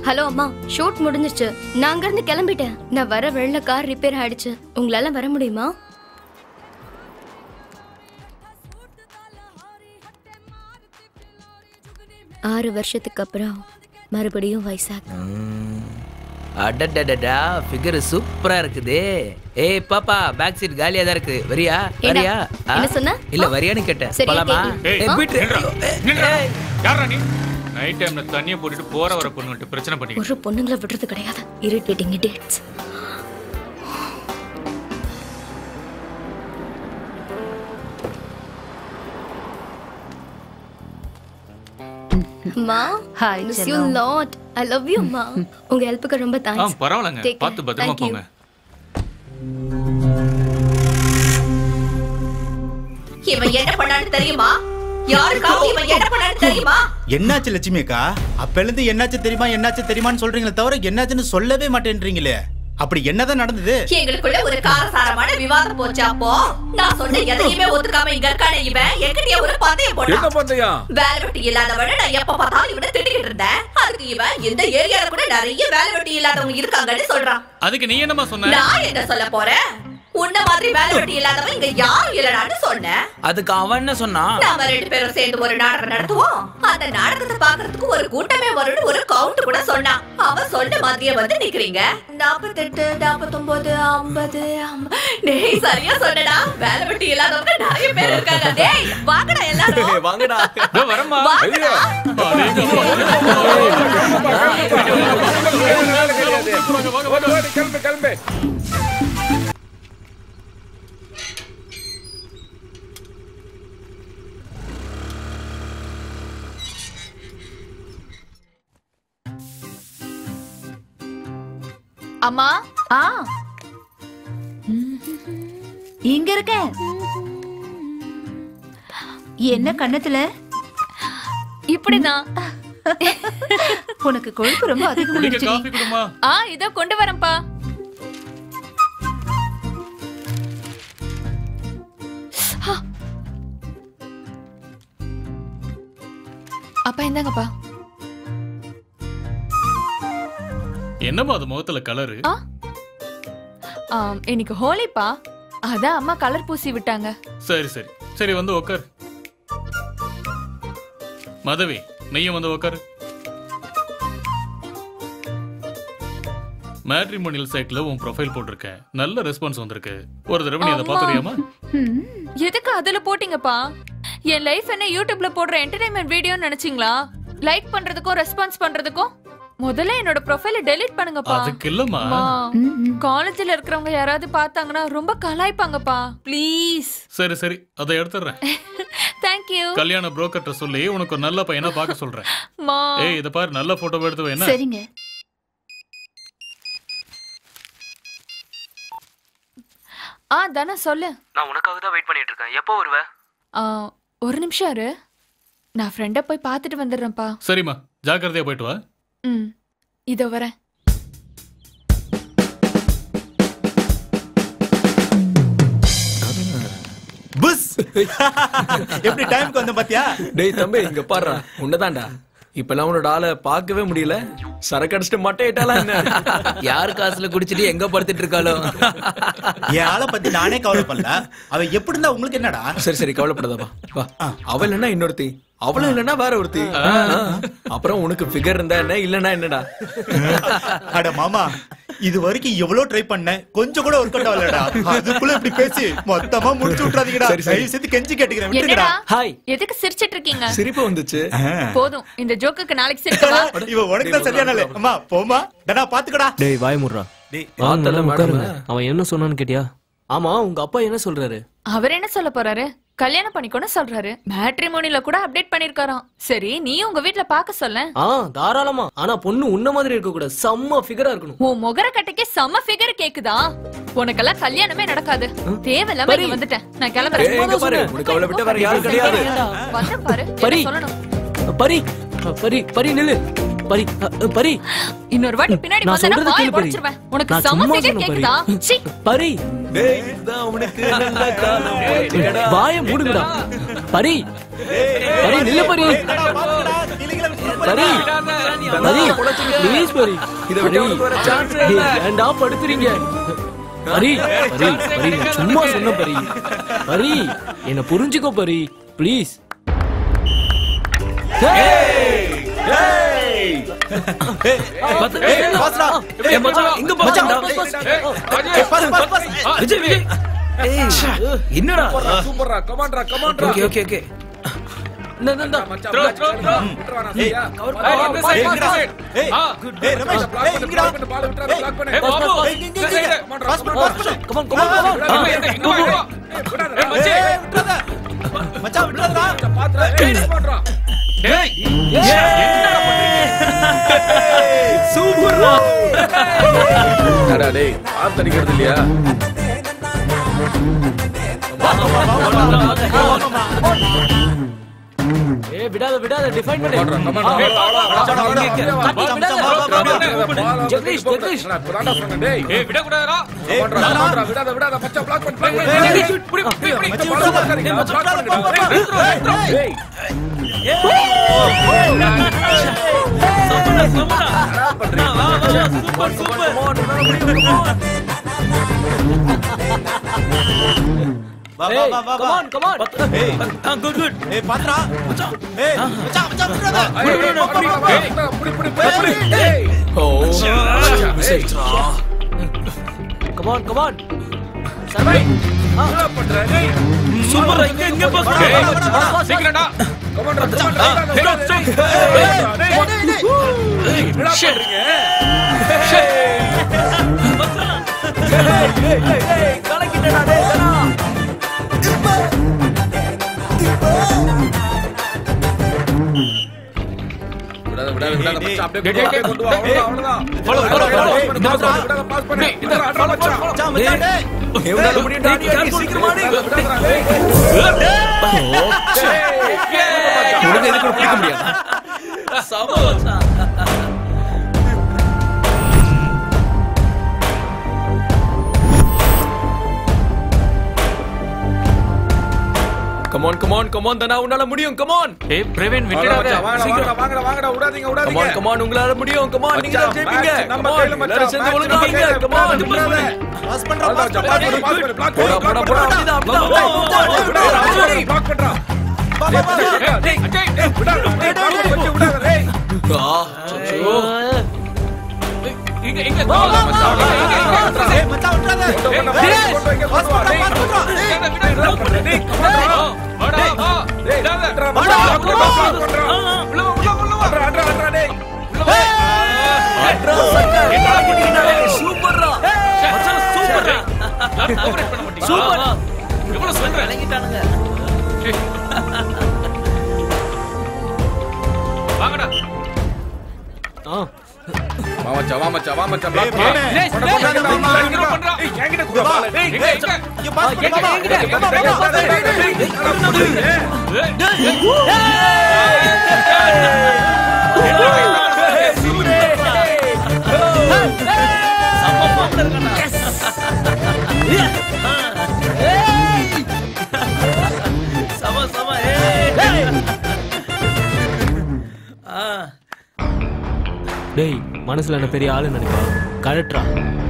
Hello அம்மா shoot முடிஞ்சிருச்சு நான் அங்க இருந்து கிளம்பிட்டேன் நான் வர வெள்ள கார் ரிப்பேர் ஆயிடுச்சு உங்களால வர முடியுமா ஆறு வருஷத்துக்கு அப்புறம் மறுபடியும் வைசாக் அடடடடா ஃபிகர் சூப்பரா இருக்குதே ஏய் பாப்பா பேக் சீட் காலியா தான் இருக்கு வரியா ஏண்டா, வரியா ஆ? என்ன சொன்ன? இல்ல வரியான்னு கேட்டேன் சரியா போலாமா கேக்கல. ஏய், ஏய், ஆ? விட்டு. நில்றா, ஏய், நில்றா. ஏய். யார்றா நீ நைட் டைம்ல தண்ணிய போட்டுட்டு போற வர பொண்ணுகிட்ட பிரச்சனை பண்ணிக்க ஒரு பொண்ணுங்களை விடுறது கிடையாது இரிட்டேட்டிங் இடியட்ஸ் அம்மா Hi, மிஸ் யூ செல்லம். லாட் ஐ லவ் யூ அம்மா உங்க ஹெல்ப்புக்கு ரொம்ப ஆ தேங்க்ஸ் பரவாயில்லங்க Take care. பார்த்து பத்திரமா Thank you. போங்க இவன் என்ன பண்ணான்னு தெரியுமா யாருக்காவது இவன் என்ன பண்ணான்னு தெரியுமா என்னாச்சு லட்சுமி அக்கா அப்பல இருந்து என்னாச்சு தெரியுமா என்னாச்சு தெரியுமான்னு சொல்றீங்களே தவிர என்னாச்சுன்னு சொல்லவே மாட்டேன்றீங்களே அப்படி என்னதான் நடந்தது எங்களுக்குள்ள ஒரு காரசாரமான விவாதம் போச்சு அப்போ நான் சொன்ன எதையுமே ஒத்துக்காம இங்க இருக்கானே இவன் எங்கிட்டயே ஒரு பந்தயம் போட்டான் பந்தயா வேலை வெட்டி இல்லாதவன நான் எப்ப பார்த்தாலும் இவனை திட்டிக்கிட்டு இருந்தேன் அதுக்கு இவன் இந்த ஏரியால கூட நிறைய வேலை வெட்டி இல்லாதவங்க இருக்காங்கன்னு சொல்றான் அதுக்கு நீ என்னமா சொன்ன நான் என்ன சொல்ல போறேன் உன்ன மாதிரி வேலை வெட்டி இல்லாதவன் இங்க யாரும் இல்லடான்னு சொன்னேன் அதுக்கு அவன் என்ன சொன்னான் நாம ரெண்டு பேரும் சேர்ந்து ஒரு நாடகம் நடத்துவோம் அந்த நாடகத்தை பாக்குறதுக்கு ஒரு கூட்டமே வரும்னு ஒரு கவுண்ட் கூட சொன்னான் அவன் சொன்ன மாதிரியே வந்து நிக்கிறீங்க நாற்பத்தெட்டு நாற்பத்தொன்பது ஐம்பது டேய் சரியா சொன்னடா வேலை வெட்டி இல்லாதவங்க நிறைய பேர் இருக்காங்க டேய் வாங்கடா எல்லாரும் வாங்கடா இதோ வரமா வாங்கடா கிளம்பு கிளம்பு அம்மா ஆ இங்க இருக்கேன் என்ன கண்ணத்துல இப்படிதான் உனக்கு கொழுப்பு ரொம்ப குடிக்க அதிகமாயிடுச்சு காஃபி குடுமா ஆ இதோ கொண்டு வரேன்ப்பா அப்பா இந்தாங்கப்பா என்னமா அது முகத்துல கலரு ஆ ஆம், இன்னைக்கு ஹோலிப்பா அதான் அம்மா கலர் பூசி விட்டாங்க சரி சரி சரி வந்து உட்காரு மதவி நீயும் வந்து உட்காரு மேட்ரிமோனியல் சைட்ல உன் ப்ரொஃபைல் போட்டிருக்கேன் நல்ல ரெஸ்பான்ஸ் வந்திருக்கு ஒரு தடவை நீ அதை அம்மா. பாத்துறியாமா எதுக்கு அதுல போட்டீங்கப்பா என் லைஃப் என்ன யூடியூப்ல போடுற என்டர்டைன்மெண்ட் வீடியோன்னு நினைச்சீங்களா லைக் பண்றதுக்கும் ரெஸ்பான்ஸ் பண்றதுக்கும் முதல்ல என்னோட ப்ரொஃபைல டெலீட் பண்ணுங்கப்பா அதுக்கு இல்லம்மா காலேஜ்ல இருக்கிறவங்க யாராவது பார்த்தாங்கன்னா ரொம்ப கலாய்ப்பாங்கப்பா ப்ளீஸ் சரி சரி அதை எடுத்துறேன் தேங்க்யூ கல்யாண புரோக்கர்ட்ட சொல்லி உனக்கு ஒரு நல்ல பையனா பார்க்க சொல்றேன் மா ஏய் இத பாரு நல்ல போட்டோ எடுத்து வை என்ன சரிங்க ஆ தானே சொல்லு நான் உனக்காக தான் வெயிட் பண்ணிட்டு இருக்கேன் எப்போ வருவ ஆ, ஒரு நிமிஷம் இரு நான் ஃப்ரெண்டை போய் பார்த்துட்டு வந்துடுறேன்ப்பா சரிம்மா ஜாக்கிரதையா போயிட்டு வா ம் இதோ வரேன் புஸ் எப்படி டைம்க்கு வந்த பாத்தியா டேய் தம்பி இங்க பாருடா உன்னதான்டா இப்பெல்லாம் உன்னோட ஆளை பார்க்கவே முடியல சரக்கு அடிச்சுட்டு மட்டை ஏட்டாலா என்ன யார் காசுல குடிச்சிட்டு எங்க படுத்துட்டு இருக்காளோ என் ஆளை பத்தி நானே கவலைப்படல அவ எப்படி இருந்தா உங்களுக்கு என்னடா சரி சரி கவலைப்படாதப்பா வா அவள் இல்லைன்னா இன்னொருத்தி அவளும் இல்லைன்னா வேற ஒருத்தி ஆ, அப்புறம் உனக்கு ஃபிகர் இருந்தா என்ன இல்லைன்னா என்னடா அட மாமா இது வரைக்கும் எவ்வளவு ட்ரை பண்ணேன் கொஞ்சம் கூட ஒர்க் அவுட் ஆகலடா அதுக்குள்ள இப்படி பேசி மொத்தமா முடிச்சு விட்டுறாதீங்கடா சரி, சரி. தயவு செய்து கெஞ்சி கேட்டுக்கிறேன் என்னடா விட்டுங்கடா ஹாய் எதுக்கு சிரிச்சிட்டு இருக்கீங்க சிரிப்பு வந்துச்சு போதும் இந்த ஜோக்குக்கு நாளைக்கு சிரிக்கவா இவ உனக்கு தான் சரியான ஆளு. அம்மா போமா டனா பாத்துக்கடா டேய் வாய் முடுறா டேய் வாங்க பார்த்தல எல்லாம் மேடம். உட்காருங்க அவன் என்ன சொன்னான்னு கேட்டியா ஆமா உங்க அப்பா என்ன சொல்றாரு அவர் என்ன சொல்ல போறாரு கல்யாணம் பண்ணிக்கோன்னு சொல்றாரு மேட்ரிமோனில கூட அப்டேட் பண்ணிருக்காராம் சரி நீ உங்க வீட்ல பாக்க சொல்ல ஆ தாராளமா ஆனா பொண்ணு உன்ன மாதிரி இருக்க கூடாது செம்ம ஃபிகரா இருக்கணும் உன் முகர கட்டைக்கு செம்ம ஃபிகர் கேக்குதா உனக்கெல்லாம் கல்யாணமே நடக்காது தேவையில்லாம இங்க வந்துட்டேன் நான் ஏய், கிளம்புறேன் இங்க பாரு உனக்கு அவளை விட்டு வேற யாரும் கிடையாது வந்து பாரு பரி. என்ன சொல்லணும் பரி பரி பரி நில்லு பரி அ, அ, பரி இன்னொரு வாட்டி பின்னாடி நான் வந்தா சொல்றத வாயை கேளு பரி உடைச்சிருவேன் உனக்கு நான் செம்ம சும்மா ஃபிகர் சொன்னேன் கேக்குதா பரி சீ பரி டேய் இதுதான் உனக்கு நல்ல காலம் போச்சுடா. வாய மூடுங்கடா பரி பரி நில்லு பரி டனா பாத்துக்கடா கிளிகளை விட்டு பரி பரி ப்ளீஸ் பரி இதை விட்டு அவனுக்கு வர chance ஏ இல்ல. டேய், ஏன்டா படுத்துறீங்க பரி பரி பரி நான் சும்மா சொன்ன பரி பரி என்ன புரிஞ்சுக்கோ பரி ப்ளீஸ் விஜய் விஜய் ஏய், என்னடா சூப்பர்ரா கமான்டா கமான்டா ஓகே ஓகே ஓகே இந்த இந்த, இந்த த்ரோ த்ரோ த்ரோ ஏய், ஏய், இங்கடா. ஏய், ஏய், ரமேஷ், ஏய், இங்கடா. பால் விட்டுறாத பிளாக் பண்ணு ஏய், இங்க, இங்க, இங்க, இங்க. Pass பண்ணு, pass பண்ணு. come on come on come on ஏய், ஏய், விட்டுறாத. மச்சான், விட்டுறாதடா. டேய் பாத்து அடிக்கிறது இல்லையா ஏ விடாத விடாத டிஃபைன் பண்ணு கமான்டா ஜெகதீஷ் ஜெகதீஷ் ஏய் விடக்கூடாதா ஏய், விடாதடா. விடாத விடாத மச்சான் பிளாக் பண்ணு மச்சி, விட்டுறாத. ஏய், மச்சி, விட்டுறாத. போ, போ, போ. ஏய் வா, வா, ஏய் வா, வா, come வா. on come on ஏய், குட் குட் ஏய், பாத்துடா. மச்சான், ஏய், மச்சான், மச்சான், விட்டுறாத. புடி புடி புடி புடி ஏய் ஓ come on come on சர்வை என்ன பண்ற ஏய் சூப்பர் இங்க இங்க பாஸ் வாடா, வாடா, வாடா, வாடா. சீக்கிரம்டா கமான்டா கமான்டா ஏய், டேய், டேய், டேய். என்னடா பண்றீங்க கலக்கிட்டடா டேய் தரா விடாத விடாத விடாத டேய், மச்சான் அப்படியே டேய், அப்படியே கொண்டு வா அவ்வளவுதான் அவ்வளவுதான் follow, follow, follow. பாஸ் பண்ணு, பாஸ் பண்ணு, விடாத பாஸ் பண்ணு இந்த அட்ரா மச்சான் மச்சான், மச்சான், டேய். எவ்வளவு முடியும்டா நீ அடி சீக்கிரமா அடி விடாதடா டேய் உனக்கு எதுக்கு பிடிக்க முடியாது கமான் கமான் கமான் தனா உன்னால முடியும் கமான் ஏய் பிரவீன் விட்டுடாத வாங்கடா வாங்கடா வாங்கடா விடாதீங்க விடாதீங்க கமான் கமான் உங்களால முடியும் கமான் நீங்க தான் மச்சான், ஜெயிப்பீங்க நம்ம கமான் கையில மச்சான், எல்லாரும் சேர்ந்து match ஒழுங்கா நம்ம வைங்க கையில. கமான் விட்டுறாத. பாஸ் பண்றா, பாஸ் பண்றா. போடா போடா போடா அப்படிதான் அப்படிதான் பிளாக் பண்றா வா, வா, வா, வா. டேய் டேய் டேய் விடாத டேய் வச்சு விடாத டேய் இங்க இங்க ஏய், மச்சான், விட்டுறாத. பாஸ் பண்றா, பாஸ் பண்றா. ஏய், வாடா வா விடாத சூப்பர்ரா சூப்பர் எவ்வளவு சொல்ற வாங்கடா ஆ வாமச்சா வாமச்சா வாமச்சா பிளாக் ஏய், மாமே. சீக்கிரம் பண்றா என்கிட்ட குடு பால் டேய் இங்க இங்க இங்க பாஸ் பண்ணு, வா, வா. வா, வா, வா, வா. சம சம ஏய் ஆ டேய் மனசுல என்ன பெரிய ஆளு நினைப்பா கழட்டுறா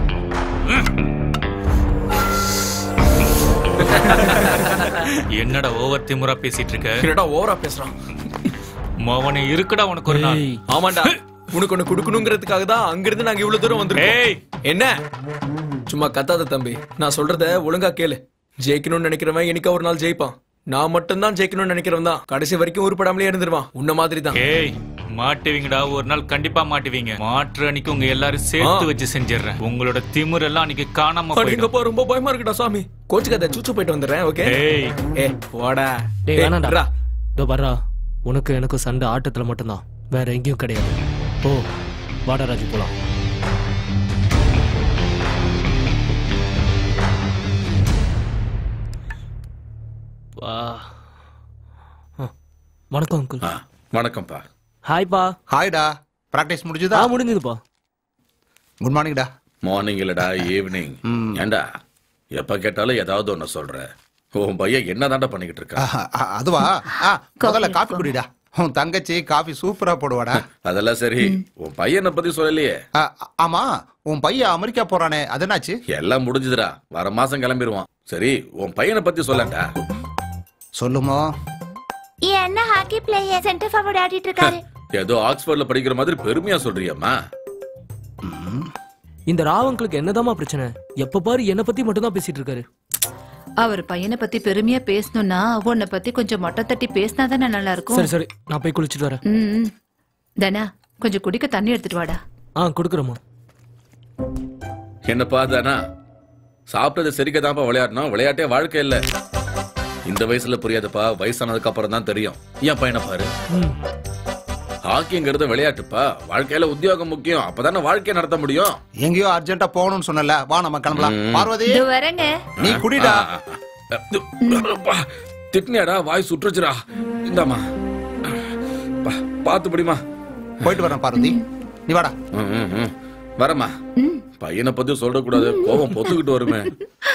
என்னடா ஓவர் திமுறா பேசிட்டு இருக்க என்னடா ஓவரா பேசுறான் மவனே இருக்குடா உனக்கு ஒரு நாள் ஏய் ஆமாண்டா உனக்கு ஒண்ணு குடுக்கணுங்கிறதுக்காக தான் அங்கிருந்து நாங்க இவ்வளவு தூரம் வந்திருக்கோம் ஏய் என்ன சும்மா கத்தாத தம்பி நான் சொல்றத ஒழுங்கா கேளு ஜெயிக்கணும்னு நினைக்கிறவன் என்னைக்கா ஒரு நாள் ஜெயிப்பான் நான் மட்டும்தான் ஜெயிக்கணும்னு நினைக்கிறவன் தான் கடைசி வரைக்கும் உருப்படாமலே இருந்துருவான் உன்ன மாதிரி தான் ஏய் மாட்டுவீங்கடா ஒரு நாள் கண்டிப்பா மாட்டுவீங்க மாற்று அன்னைக்கு உங்க எல்லாரும் சேர்த்து ஆ. வச்சு செஞ்சிடுறேன் உங்களோட திமிர் எல்லாம் அன்னைக்கு காணாம போயிடும் அடேங்கப்பா ரொம்ப பயமா இருக்குடா சாமி கோச்சு கதை சூச்சு போயிட்டு வந்துடுறேன் ஓகே ஏய் ஏ போடா டேய் வேணாம்டா விட்றா. இதோ பாரா உனக்கு எனக்கு சண்டை ஆட்டத்துல மட்டும்தான் வேற எங்கேயும் கிடையாது ஓ வாடா ராஜு போலாம் வா ஆ, வணக்கம் அங்கிள் வணக்கம்ப்பா ஹாய்ப்பா ஹாய்டா பிராக்டிஸ் முடிஞ்சுதா ஆ முடிஞ்சதுப்பா குட் மார்னிங்டா மார்னிங் இல்லடா ஈவினிங் ஏண்டா எப்ப கேட்டாலும் ஏதாவது ஒண்ணு சொல்ற உன் பையன் என்னதான்டா பண்ணிக்கிட்டு இருக்கா ஆஹா, அ- அதுவா ஆ, முதல்ல காஃபி குடிடா உன் தங்கச்சி காஃபி சூப்பரா போடுவாடா அதெல்லாம் சரி உன் பையனை பத்தி சொல்லலையே ஆ, ஆமா உன் பையன் அமெரிக்கா போறானே அது என்னாச்சு எல்லாம் முடிஞ்சுதுடா வர மாசம் கிளம்பிடுவான் சரி உன் பையனை பத்தி சொல்லண்டா சொல்லுமோ என் அண்ணன் ஹாக்கி பிளேயர் சென்டர் ஃபார்வர்ட் ஆடிட்டு இருக்காரு ஏதோ ஆக்ஸ்போர்ட்ல படிக்கிற மாதிரி பெருமையா சொல்றியம்மா இந்த ராவங்களுக்கு என்னதாம்மா பிரச்சனை எப்ப பாரு என்ன பத்தி மட்டும் தான் பேசிட்டு இருக்காரு அவர் பையனை பத்தி பெருமையா பேசணும்னா உன்னை பத்தி கொஞ்சம் மொட்டை தட்டி பேசினாதானே நல்லா இருக்கும் சரி சரி நான் போய் குளிச்சிட்டு வரேன் ம், ம். தனா கொஞ்சம் குடிக்க தண்ணி எடுத்துட்டு வாடா ஆ கொடுக்குறேம்மா என்னப்பா தானா சாப்பிட்டது சரிக்கதான்ப்பா விளையாடணும் விளையாட்டே வாழ்க்கை இல்ல இந்த வயசுல புரியாதுப்பா வயசானதுக்கு அப்புறம் தான் தெரியும் என் பையனை பாரு ம். ஹாக்கிங்கிறது விளையாட்டுப்பா வாழ்க்கையில உத்தியோகம் முக்கியம் அப்பதானே வாழ்க்கையை நடத்த முடியும் எங்கேயோ அர்ஜென்ட்டா போகணும்னு சொன்னல வா நம்ம கிளம்பலாம் ம். பார்வதி இது வரேங்க நீ குடிடா ஆ, ஆ, அப்பா, திட்டினியாடா வாய் சுற்றுச்சுடா இந்தாம்மா பா, பாத்து படிமா போயிட்டு வரேன் பார்வதி நீ வாடா வரமா பையனை பத்தி சொல்ல கூடாது கோபம் பொத்துக்கிட்டு வருமே